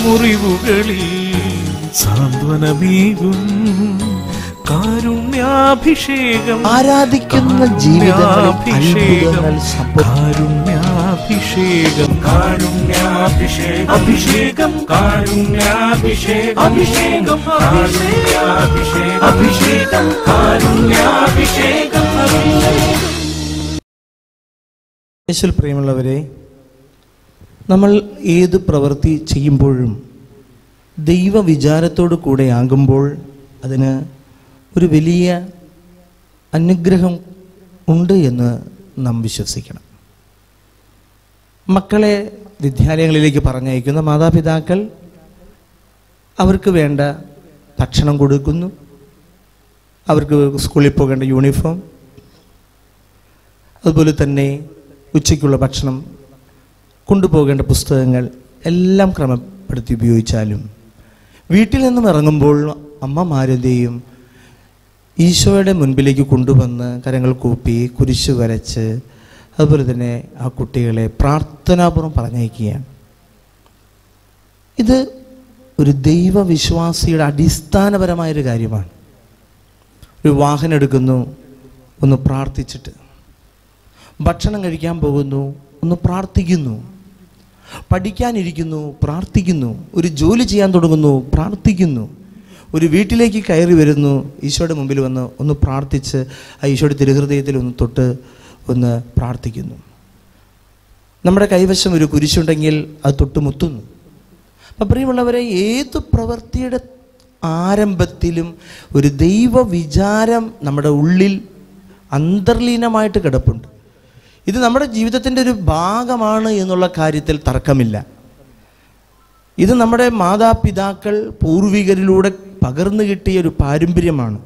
മുറിവുകളിൽ സാന്ത്വനമേകും കാരുണ്യാഭിഷേകം ആരാധിക്കുന്ന ജീവിതങ്ങളിൽ അത്ഭുതങ്ങൾ സംഭവിക്കും കാരുണ്യാഭിഷേകം കാരുണ്യാഭിഷേകം അഭിഷേകം കാരുണ്യാഭിഷേകം അഭിഷേകം കാരുണ്യാഭിഷേകം അഭിഷേകം കാരുണ്യാഭിഷേകം അഭിഷേകം യേശുവിൽ പ്രിയമുള്ളവരെ നമ്മൾ ഏത് പ്രവൃത്തി ചെയ്യുമ്പോഴും ദൈവവിചാരത്തോടു കൂടെ ആകുമ്പോൾ അതിന് ഒരു വലിയ അനുഗ്രഹം ഉണ്ട് എന്ന് നാം വിശ്വസിക്കണം മക്കളെ വിദ്യാലയങ്ങളിലേക്ക് പറഞ്ഞയക്കുന്ന മാതാപിതാക്കൾ അവർക്ക് വേണ്ട ഭക്ഷണം കൊടുക്കുന്നു അവർക്ക് സ്കൂളിൽ പോകേണ്ട യൂണിഫോം അതുപോലെ തന്നെ ഉച്ചയ്ക്കുള്ള ഭക്ഷണം കൊണ്ടുപോകേണ്ട പുസ്തകങ്ങൾ എല്ലാം ക്രമപ്പെടുത്തി ഉപയോഗിച്ചാലും വീട്ടിൽ നിന്നും ഇറങ്ങുമ്പോൾ അമ്മമാരുടെയും ഈശോയുടെ മുൻപിലേക്ക് കൊണ്ടുവന്ന് കരങ്ങൾ കൂപ്പി കുരിശ് വരച്ച് അതുപോലെ തന്നെ ആ കുട്ടികളെ പ്രാർത്ഥനാപൂർവ്വം പറഞ്ഞയക്കുകയാണ് ഇത് ഒരു ദൈവവിശ്വാസിയുടെ അടിസ്ഥാനപരമായൊരു കാര്യമാണ് ഒരു വാഹനം എടുക്കുന്നു ഒന്ന് പ്രാർത്ഥിച്ചിട്ട് ഭക്ഷണം കഴിക്കാൻ പോകുന്നു ഒന്ന് പ്രാർത്ഥിക്കുന്നു പഠിക്കാനിരിക്കുന്നു പ്രാർത്ഥിക്കുന്നു ഒരു ജോലി ചെയ്യാൻ തുടങ്ങുന്നു പ്രാർത്ഥിക്കുന്നു ഒരു വീട്ടിലേക്ക് കയറി വരുന്നു ഈശോയുടെ മുമ്പിൽ വന്ന് ഒന്ന് പ്രാർത്ഥിച്ച് ആ ഈശോയുടെ തിരുഹൃദയത്തിൽ ഒന്ന് തൊട്ട് ഒന്ന് പ്രാർത്ഥിക്കുന്നു നമ്മുടെ കൈവശം ഒരു കുരിശുണ്ടെങ്കിൽ അത് തൊട്ട് മുത്തുന്നു അപ്പം പ്രിയമുള്ളവരെ ഏത് പ്രവൃത്തിയുടെ ആരംഭത്തിലും ഒരു ദൈവ വിചാരം നമ്മുടെ ഉള്ളിൽ അന്തർലീനമായിട്ട് കിടപ്പുണ്ട് ഇത് നമ്മുടെ ജീവിതത്തിൻ്റെ ഒരു ഭാഗമാണ് എന്നുള്ള കാര്യത്തിൽ തർക്കമില്ല ഇത് നമ്മുടെ മാതാപിതാക്കൾ പൂർവികരിലൂടെ പകർന്നു കിട്ടിയ ഒരു പാരമ്പര്യമാണ്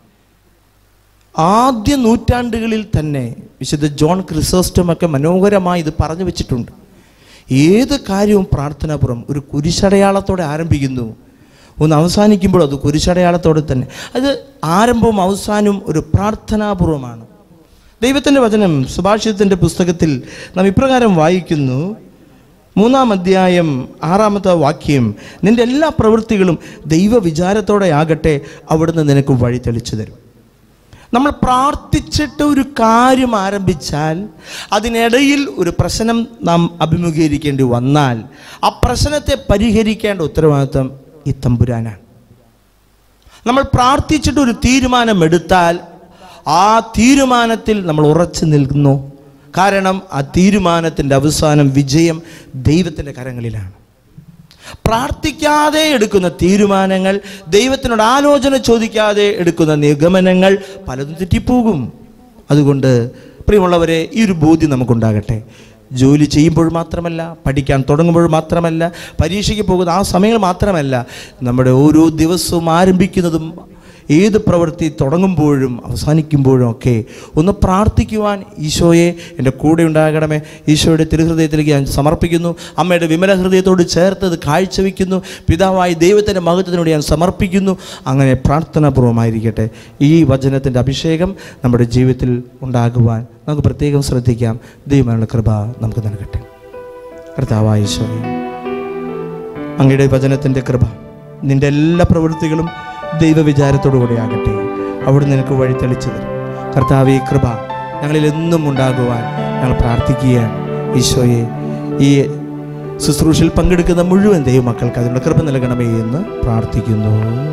ആദ്യ നൂറ്റാണ്ടുകളിൽ തന്നെ വിശുദ്ധ ജോൺ ക്രിസോസ്റ്റമൊക്കെ മനോഹരമായി ഇത് പറഞ്ഞു വെച്ചിട്ടുണ്ട് ഏത് കാര്യവും പ്രാർത്ഥനാപുറം ഒരു കുരിശടയാളത്തോടെ ആരംഭിക്കുന്നു ഒന്ന് അവസാനിക്കുമ്പോൾ അത് കുരിശടയാളത്തോടെ തന്നെ അത് ആരംഭവും അവസാനവും ഒരു പ്രാർത്ഥനാപൂർവമാണ് ദൈവത്തിൻ്റെ വചനം സുഭാഷിതത്തിൻ്റെ പുസ്തകത്തിൽ നാം ഇപ്രകാരം വായിക്കുന്നു മൂന്നാം അധ്യായം ആറാമത്തെ വാക്യം നിന്റെ എല്ലാ പ്രവൃത്തികളും ദൈവവിചാരത്തോടെ ആകട്ടെ അവിടുന്ന് നിനക്ക് വഴി തെളിച്ചു തരും നമ്മൾ പ്രാർത്ഥിച്ചിട്ട് ഒരു കാര്യം ആരംഭിച്ചാൽ അതിനിടയിൽ ഒരു പ്രശ്നം നാം അഭിമുഖീകരിക്കേണ്ടി വന്നാൽ ആ പ്രശ്നത്തെ പരിഹരിക്കേണ്ട ഉത്തരവാദിത്വം ഈ തമ്പുരാനാണ് നമ്മൾ പ്രാർത്ഥിച്ചിട്ട് ഒരു തീരുമാനം എടുത്താൽ ആ തീരുമാനത്തിൽ നമ്മൾ ഉറച്ചു നിൽക്കുന്നു കാരണം ആ തീരുമാനത്തിൻ്റെ അവസാനം വിജയം ദൈവത്തിൻ്റെ കരങ്ങളിലാണ് പ്രാർത്ഥിക്കാതെ എടുക്കുന്ന തീരുമാനങ്ങൾ ദൈവത്തിനോട് ആലോചന ചോദിക്കാതെ എടുക്കുന്ന നിഗമനങ്ങൾ പലതും തെറ്റിപ്പോകും അതുകൊണ്ട് പ്രിയമുള്ളവരെ ഈ ഒരു ബോധ്യം നമുക്കുണ്ടാകട്ടെ ജോലി ചെയ്യുമ്പോൾ മാത്രമല്ല പഠിക്കാൻ തുടങ്ങുമ്പോൾ മാത്രമല്ല പരീക്ഷയ്ക്ക് പോകുന്ന ആ സമയങ്ങൾ മാത്രമല്ല നമ്മുടെ ഓരോ ദിവസവും ആരംഭിക്കുന്നതും ഏത് പ്രവൃത്തി തുടങ്ങുമ്പോഴും അവസാനിക്കുമ്പോഴും ഒക്കെ ഒന്ന് പ്രാർത്ഥിക്കുവാൻ ഈശോയെ എൻ്റെ കൂടെ ഉണ്ടാകണമേ ഈശോയുടെ തിരുഹൃദയത്തിലേക്ക് ഞാൻ സമർപ്പിക്കുന്നു അമ്മയുടെ വിമല ഹൃദയത്തോട് ചേർത്ത് അത് കാഴ്ചവെക്കുന്നു പിതാവായി ദൈവത്തിൻ്റെ മഹത്വത്തിനോട് ഞാൻ സമർപ്പിക്കുന്നു അങ്ങനെ പ്രാർത്ഥനാപൂർവമായിരിക്കട്ടെ ഈ വചനത്തിൻ്റെ അഭിഷേകം നമ്മുടെ ജീവിതത്തിൽ ഉണ്ടാകുവാൻ നമുക്ക് പ്രത്യേകം ശ്രദ്ധിക്കാം ദൈവങ്ങളുടെ കൃപ നമുക്ക് നൽകട്ടെ കർത്താവായ ഈശോയെ അങ്ങയുടെ വചനത്തിൻ്റെ കൃപ നിന്റെ എല്ലാ പ്രവൃത്തികളും ദൈവവിചാരത്തോടു കൂടി ആകട്ടെ അവിടെ നിനക്ക് വഴി തെളിച്ചു തരും കർത്താവ് ഈ കൃപ ഞങ്ങളിൽ എന്നും ഉണ്ടാകുവാൻ ഞങ്ങൾ പ്രാർത്ഥിക്കുകയാണ് ഈശോയെ ഈ ശുശ്രൂഷയിൽ പങ്കെടുക്കുന്ന മുഴുവൻ ദൈവമക്കൾക്ക് അതിനുള്ള കൃപ നൽകണമേ എന്ന് പ്രാർത്ഥിക്കുന്നു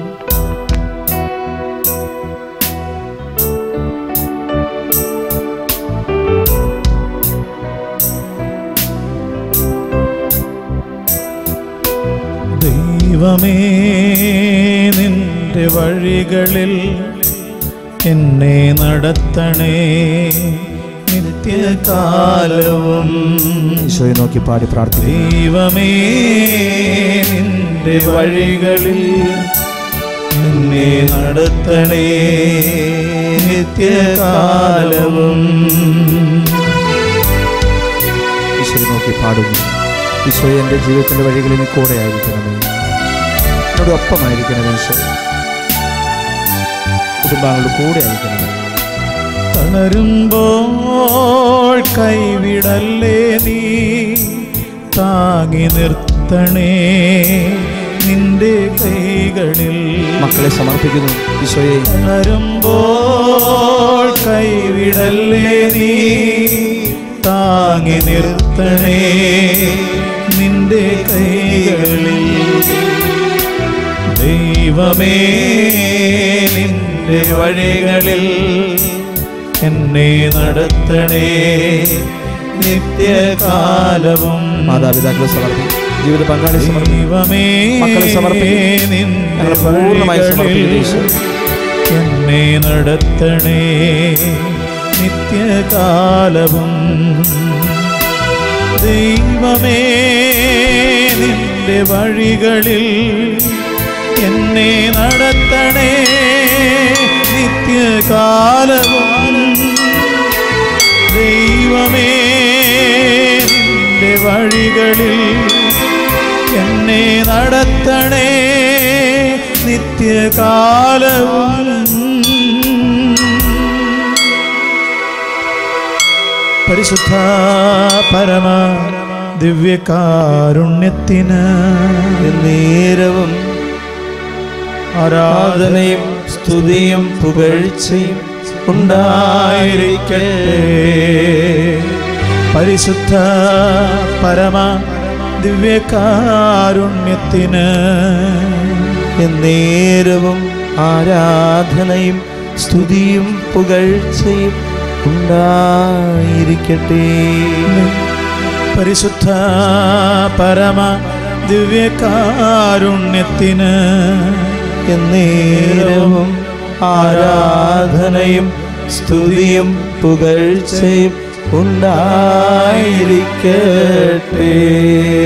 ദൈവമേ നിന്റെ വഴികളിൽ എന്നെ നടത്തണേ നിത്യകാലവും ഈശോയെ നോക്കി പാടി പ്രാർത്ഥിക്കുന്നു ദൈവമേ നിന്റെ വഴികളിൽ എന്നെ നടത്തണേ നിത്യകാലവും ഈശോയെ നോക്കി പാടുന്നു ഈശോയെ എൻ്റെ ജീവിതത്തിൻ്റെ വഴികളിൽ നീ കൂടെ ആയിരിക്കണമേ എന്നോട് ഒപ്പമായിരിക്കണമേ ഈശോ കുടുംബാങ്ങളുടെ കൂടെ ആയിരിക്കണമേ തളരുമ്പോൾ കൈവിടല്ലേ നീ താങ്ങി നിർത്തണേ നിർത്തണേ നിന്റെ കൈകളിൽ മക്കളെ സമർപ്പിക്കുന്നു ഈശോയെ വളരുമ്പോൾ കൈവിടല്ലേ നീ താങ്ങി നിർത്തണേ നിന്റെ കൈകളിൽ ദൈവമേ നിന്റെ വഴികളിൽ എന്നെ നടത്തണേ നിത്യകാലവും മാതാപിതാക്കളെ സമർപ്പിക്കും ജീവിത പങ്കാളി സമർപ്പിക്കും ദൈവമേ മക്കളെ സമർപ്പിക്കുന്നു. നിന്റെ ഞങ്ങളെ പൂർണ്ണമായി സമർപ്പിക്കുന്നു ഈശോ. വഴികളിൽ എന്നെ നടത്തണേ നിത്യകാലവും ദൈവമേ നിന്റെ വഴികളിൽ എന്നെ നടത്തണേ നിത്യകാലവും ദൈവമേ നിന്റെ വഴികളിൽ എന്നെ നടത്തണേ നിത്യകാലവും പരിശുദ്ധ പരമ ദിവ്യകാരുണ്യത്തിന് നേരവും ആരാധനയും സ്തുതിയും പുകഴ്ചയും ഉണ്ടായിരിക്കട്ടെ പരിശുദ്ധ പരമ ദിവ്യകാരുണ്യത്തിന് എന്നേരവും ആരാധനയും സ്തുതിയും പുകഴ്ചയും ഉണ്ടായിരിക്കട്ടെ പരിശുദ്ധ പരമ ദിവ്യകാരുണ്യത്തിന് എന്നേരവും ആരാധനയും സ്തുതിയും പുകഴ്ചയും ഉണ്ടായിരിക്കട്ടെ